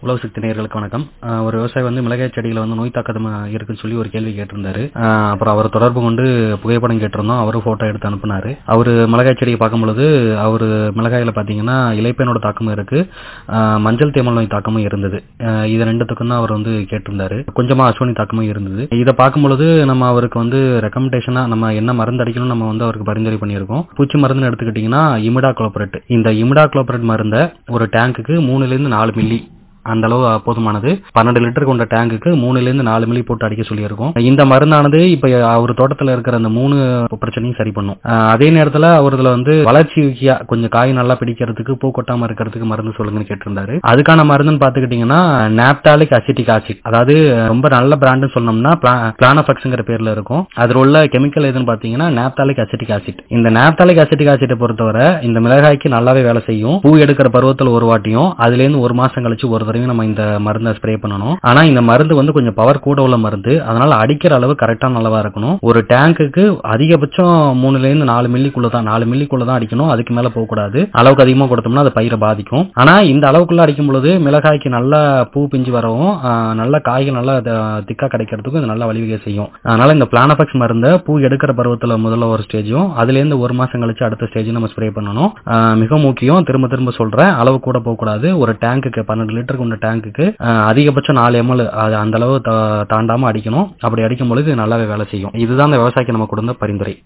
உழவு சக்தி நேயர்களுக்கு வணக்கம் ஆஹ் ஒரு விவசாயி வந்து மிளகாய் செடியில வந்து நோய் தாக்கம் இருக்குன்னு சொல்லி ஒரு கேள்வி கேட்டிருந்தாரு ஆஹ் அப்புறம் அவர் தொடர்பு கொண்டு புகைப்படம் கேட்டிருந்தோம் அவரும் போட்டோ எடுத்து அனுப்புனாரு அவரு மிளகாய் செடியை பார்க்கும் பொழுது அவரு மிளகாயில பாத்தீங்கன்னா இலைப்பேனோட தாக்கமும் இருக்கு ஆஹ் மஞ்சள் தேமல் நோய் தாக்கமும் இருந்தது ஆஹ் இது ரெண்டுத்துக்கும் தான் அவர் வந்து கேட்டிருந்தாரு கொஞ்சமா அஸ்வினி தாக்கமும் இருந்தது இதை பார்க்கும் பொழுது நம்ம அவருக்கு வந்து ரெக்கமெண்டேஷனா நம்ம என்ன மருந்து அடிக்கணும் நம்ம வந்து அவருக்கு பரிந்துரை பண்ணியிருக்கோம் பூச்சி மருந்துன்னு எடுத்துக்கிட்டீங்கன்னா இமிடா குளோபரேட் இந்த இமிடா குளோபரேட் மருந்தை ஒரு டேங்குக்கு மூணுல இருந்து நாலு மில்லி அந்த அளவு போதுமானது பன்னெண்டு லிட்டர் கொண்ட டேங்குக்கு மூணுல இருந்து நாலு மில்லி போட்டு அடிக்க சொல்லியிருக்கோம் இந்த மருந்தானது இப்ப அவர் தோட்டத்துல இருக்கிற அந்த மூணு பிரச்சனையும் சரி பண்ணும் ஆஹ் அதே நேரத்துல அவர்துல வந்து வளர்ச்சியா கொஞ்சம் காய் நல்லா பிடிக்கிறதுக்கு பூ கொட்டாம இருக்கிறதுக்கு மருந்து சொல்லுங்கன்னு கேட்டிருந்தாரு அதுக்கான மருந்துன்னு பாத்துக்கிட்டீங்கன்னா நாப்டாலிக் அசிட்டிக் ஆசிட் அதாவது ரொம்ப நல்ல பிராண்டுன்னு சொன்னோம்னா பிளானஃபெக்ஸ்ங்கிற பேர்ல இருக்கும் அதுல உள்ள கெமிக்கல் எதுன்னு பாத்தீங்கன்னா நாப்டாலிக் அசிட்டிக் ஆசிட் இந்த நாப்டாலிக் அசிட்டிக் ஆசிட்டை பொறுத்தவரை இந்த மிளகாய்க்கு நல்லாவே வேலை செய்யும் பூ எடுக்கிற பருவத்துல ஒரு வாட்டியும் அதுல இருந்து ஒரு மாசம் கழிச்சு ஒரு தடவையும் நம்ம இந்த மருந்தை ஸ்ப்ரே பண்ணணும் ஆனா இந்த மருந்து வந்து கொஞ்சம் பவர் கூட உள்ள மருந்து அதனால அடிக்கிற அளவு கரெக்டான அளவா இருக்கணும் ஒரு டேங்குக்கு அதிகபட்சம் மூணுல இருந்து நாலு மில்லிக்குள்ள தான் நாலு மில்லிக்குள்ள தான் அடிக்கணும் அதுக்கு மேல போக கூடாது அளவுக்கு அதிகமா கொடுத்தோம்னா அது பயிரை பாதிக்கும் ஆனா இந்த அளவுக்குள்ள அடிக்கும் பொழுது மிளகாய்க்கு நல்ல பூ பிஞ்சு வரவும் ஆஹ் நல்ல காய்கள் நல்லா திக்கா கிடைக்கிறதுக்கும் இது நல்ல வழிவகை செய்யும் அதனால இந்த பிளானபெக்ஸ் மருந்தை பூ எடுக்கிற பருவத்துல முதல்ல ஒரு ஸ்டேஜும் அதுல இருந்து ஒரு மாசம் கழிச்சு அடுத்த ஸ்டேஜ் நம்ம ஸ்ப்ரே பண்ணணும் ஆஹ் மிக முக்கியம் திரும்ப திரும்ப சொல்றேன் அளவு கூட போக கூடாது ஒரு டேங்குக்கு பன்னெண்டு லிட்டர் கொண்ட டேங்குக்கு அதிகபட்சம் நாலு எம்எல் அந்த அளவு தாண்டாம அடிக்கணும் அப்படி அடிக்கும் பொழுது நல்லாவே வேலை செய்யும் இதுதான் இந்த விவசாயிக்கு நம்ம கொடுத்த பரிந்துரை